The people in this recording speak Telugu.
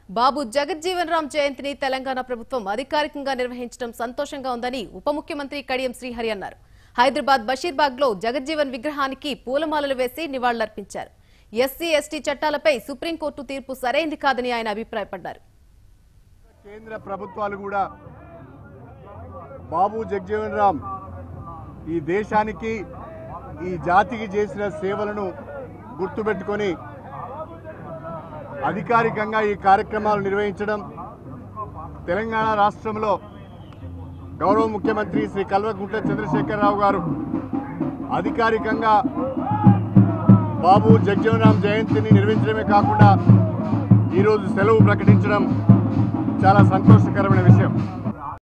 బాబు జగజ్జీవన్ రామ్ జయంతిని తెలంగాణ ప్రభుత్వం అధికారికంగా నిర్వహించడం సంతోషంగా ఉందని ఉప ముఖ్యమంత్రి కడియం శ్రీహరి అన్నారు హైదరాబాద్ బషీర్బాగ్ లో జగజ్జీవన్ విగ్రహానికి పూలమాలలు వేసి నివాళులర్పించారు ఎస్సీ ఎస్టీ చట్టాలపై సుప్రీంకోర్టు తీర్పు సరైంది కాదని ఆయన అభిప్రాయపడ్డారు కేంద్ర ప్రభుత్వాలు కూడా బాబు జగ్జీవన్ రామ్ ఈ దేశానికి ఈ జాతికి చేసిన సేవలను గుర్తుపెట్టుకొని అధికారికంగా ఈ కార్యక్రమాలు నిర్వహించడం తెలంగాణ రాష్ట్రంలో గౌరవ ముఖ్యమంత్రి శ్రీ కల్వకుంట్ల చంద్రశేఖరరావు గారు అధికారికంగా బాబు జగ్జీవన్ రామ్ జయంతిని నిర్వహించడమే కాకుండా ఈరోజు సెలవు ప్రకటించడం చాలా సంతోషకరమైన విషయం